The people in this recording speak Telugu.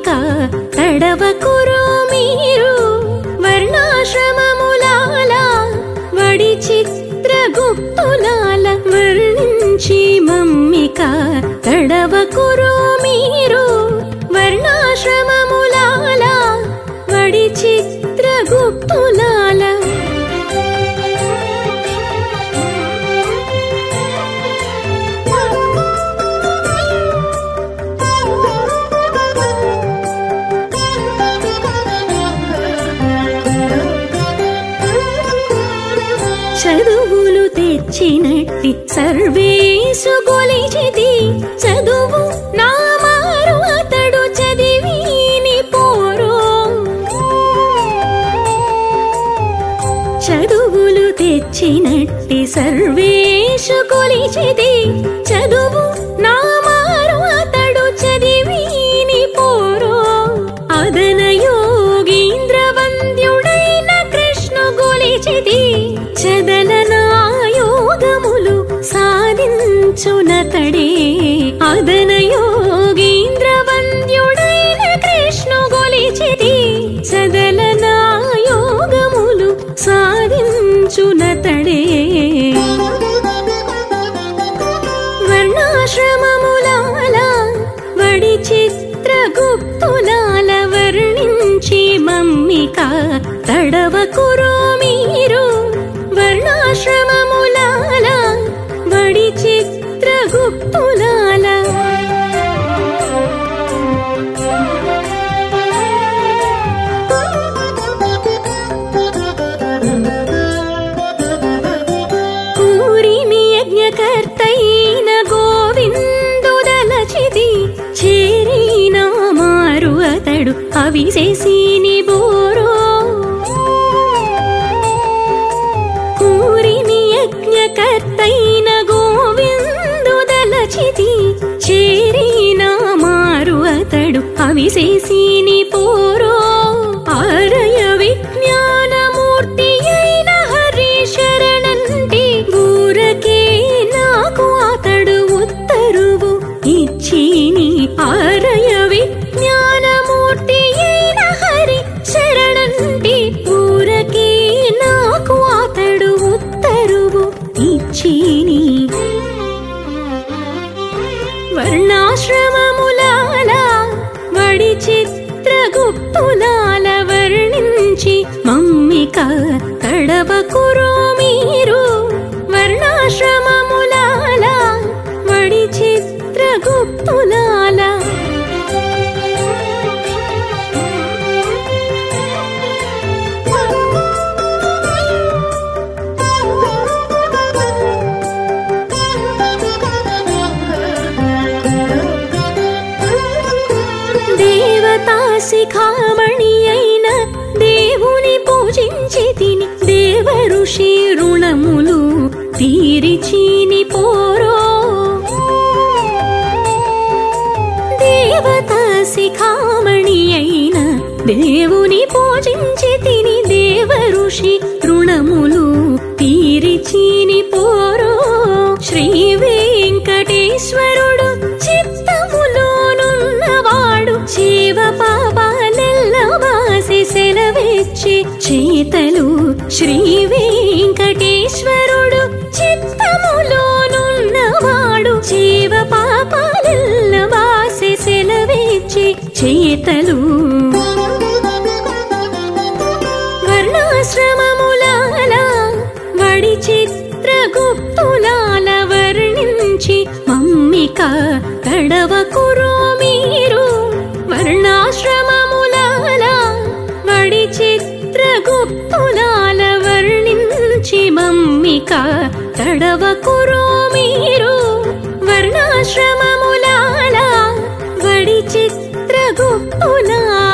మమ్మిక తడవకురు మీరు వర్ణాశ్రమములాల వడి చిత్రగుప్తులాల వర్ణించి మమ్మిక తడవకురు మీరు వర్ణాశ్రమములాల వడి చిత్రగుప్తులాల చదువులు తెచ్చినట్టి సర్వేసు గొలిచిది చదువు నా మారు అతడు చదివిని పోరో చదువులు తెచ్చినట్టి సర్వేషు కొలిచిది చదువు నా మారు అతడు చదివిని పోరో అదన యోగీంద్ర వంద్యుడైన కృష్ణ గొలిచిది చదలన యోగములు సాధించునతడే అదన యోగీంద్ర వంద్యుడైన కృష్ణ గొలిచిది చదలన యోగములు సాధించునతడే వర్ణాశ్రమములాల వడి చిత్రగుప్తులాల వర్ణించి మమ్మిక తడవకురు మీరు వర్ణాశ్రమములాల వడి చిత్రగుప్తులాల పూరిమి యజ్ఞకర్తైన గోవిందుదలచిది చేరిన మారు అతడు అవిశేసిని బోరో పూరిమి యజ్ఞకర్తైన గోవిందుదలచిది చేరిన మారు అతడు అవిశేసిని పోరో ఆరయ విజ్ఞానమూర్తి అయిన హరి శరణంటి ఊరకే నాకు అతడు ఉత్తరువు ఇచ్చిని ఆరయ విజ్ఞానమూర్తి అయిన హరి శరణంటి ఊరకే నాకు అతడు ఉత్తరువు ఇచ్చిని వర్ణాశ్రమములాల వడి చిత్రగుప్తులాల వర్ణించి మమ్మిక తడవకురు మీరు వర్ణాశ్రమములాల వడి చిత్రగుప్తులాల దేవతా శిఖామణి అయిన దేవుని పూజించి తిని దేవ ఋషి రుణములు తీరిచీని పోరో దేవతా శిఖామణి అయిన దేవుని పూజించి తిని దేవ ఋషి రుణములు తీరిచీని పోరో శ్రీ వెంకటేశ్వరుడు చిత్తములోనున్నవాడు జీవ పాపాలెల్ల వాసి సెలవిచ్చి చేతలు శ్రీ వెంకటేశ్వరుడు చిత్తములోనున్నవాడు జీవ పాపాలెల్ల వాసి సెలవిచ్చి చేతలు వర్ణాశ్రమములాల వడి చిత్రగుప్తులాల వర్ణించి మమ్మిక తడవకురు మీరు వర్ణాశ్రమములాల వడి చిత్రగుప్తులాల వర్ణించి మమ్మిక తడవకురు మీరు వర్ణాశ్రమములాల వడి చిత్రగుప్తులాల